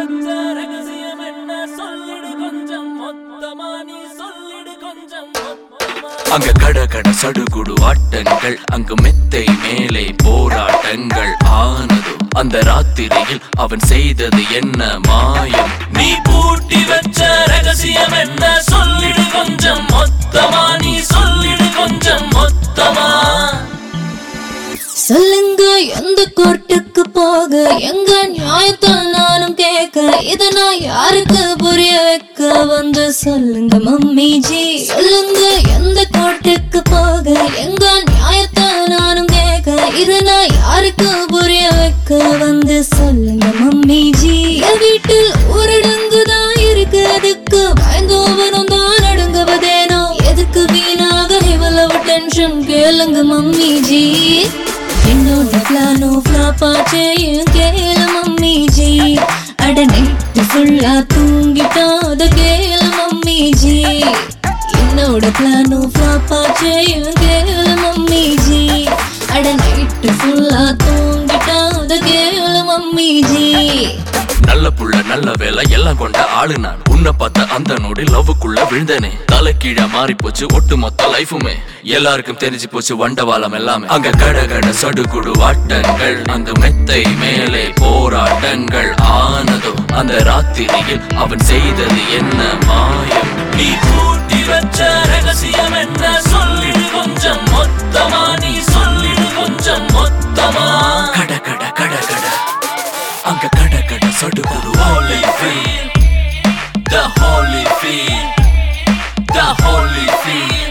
வச்ச ரகசியம் என்ன சொல்லிடு கொஞ்சம் மொத்தமா நீ சொல்லிடு கொஞ்சம் மொத்தமா அங்க கட கட சடுகுடு ஆட்டங்கள் அங்கு மெத்தை மேலே போராட்டங்கள் ஆனது அந்த ராத்திரியில் அவன் செய்தது என்ன மாயம் நீ பூட்டி வச்ச ரகசியம் என்ன சொல்லிடு கொஞ்சம் மொத்தமா நீ சொல்லிடு கொஞ்சம் மொத்தமா சொல்லுங்க எந்த கோர்ட்டுக்கு போக எங்க நியாயத்தை நானும் கேட்க இத நான் யாருக்கு புரிய வைக்க வந்து சொல்லுங்க மம்மி ஜி சொல்லுங்க எந்த கோர்ட்டுக்கு போக எங்க நியாயத்தை நானும் கேட்க இத நான் யாருக்கு புரிய வைக்க வந்து சொல்லுங்க மம்மி ஜி என் வீட்டில் ஊரடங்கு தான் இருக்கு அதுக்கு பயந்தோவனும் தான் நடுங்குவதேனோ எதுக்கு வீணாக இவ்வளவு டென்ஷன் கேளுங்க மம்மி ஜி என்னோட பிளானோ ஃப்ளாப் ஆச்சே கேளு மம்மி ஜி அட நைட்டு ஃபுல்லா தூங்கிட்டாத கேளு மம்மி ஜி என்னோட பிளானோ ஃப்ளாப் ஆச்சே கேளு மம்மி ஜி அட நைட்டு ஃபுல்லா தூங்கிட்டாத கேளு மம்மி ஜி நல்ல புள்ள நல்ல வேலை எல்லாம் கொண்ட ஆளு நான் உன்னை பார்த்த அந்த நொடி லவ்வுக்குள்ள விழுந்தனே தலை கீழே மாறி போச்சு ஒட்டு மொத்த லைஃபுமே எல்லாருக்கும் தெரிஞ்சு போச்சு வண்டவாளம் எல்லாமே அங்க கட கட சடுகுடு வாட்டங்கள் அங்கு மெத்தை மேலே போராட்டங்கள் ஆனதோ அந்த ராத்திரியில் அவன் செய்தது என்ன மாயம் நீ பூட்டி வச்ச ரகசியம் என்ன சொல்லிடு கொஞ்சம் மொத்தமா நீ சொல்லிடு கொஞ்சம் மொத்தமா கட கட கட கட அங்க கட கட சடுகுடு holy feel the holy feel the holy feel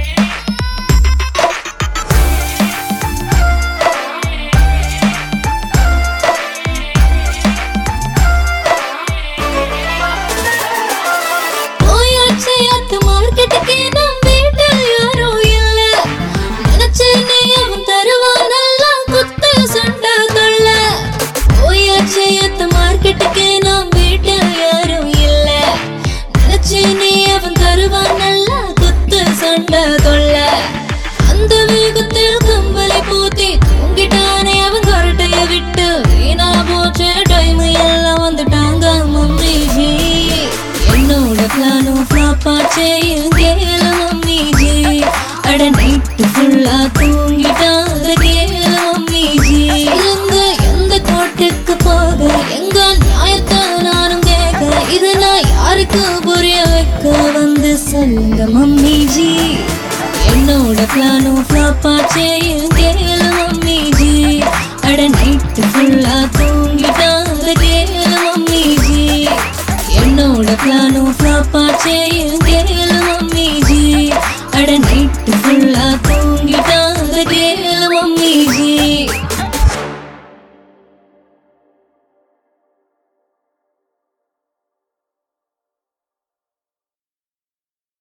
போயாச்சு அத்து மார்க்கெட்டுக்கு நம் வீட்டில் யாரும் இல்ல நினைச்சேன் நீ அவன் தருவான் நல்லா குத்து சண்டை தொல்ல போயாச்சு அத்து மார்க்கெட்டுக்கு நம் வீட்டில் யாரும் இல்ல நினைச்சேன் நீ அவன் தருவான் நல்லா குத்து சண்டை தொல்ல அந்த வேகத்தில் கம்பளி பூத்தி தூங்கிட்டானே அவன் கொரட்டைய விட்டு வீணா போச்சு டைம் எல்லாம் வந்துட்டாங்க மம்மி ஜி என்னோட பிளானும் ஃப்ளாப் ஆச்சே கேளு மம்மி ஜி அட நைட்டு ஃபுல்லா தூங்கிட்டாத கேளு மம்மி ஜி எங்க எந்த கோட்டுக்கு போக எங்க நியாயத்தை நானும் கேட்க இது நான் யாருக்கு புரிய வைக்க வந்து சொல்லுங்க மம்மி ஜி என்னோட பிளானும் ஃப்ளாப் ஆச்சே கேளு மம்மி ஜி அட நைட்டு ஃபுல்லா தூங்கிட்டாத கேளு மம்மி ஜி என்னோட பிளானும் ஃப்ளாப் ஆச்சே கேளு மம்மி ஜி அட நைட்டு ஃபுல்லா தூங்கி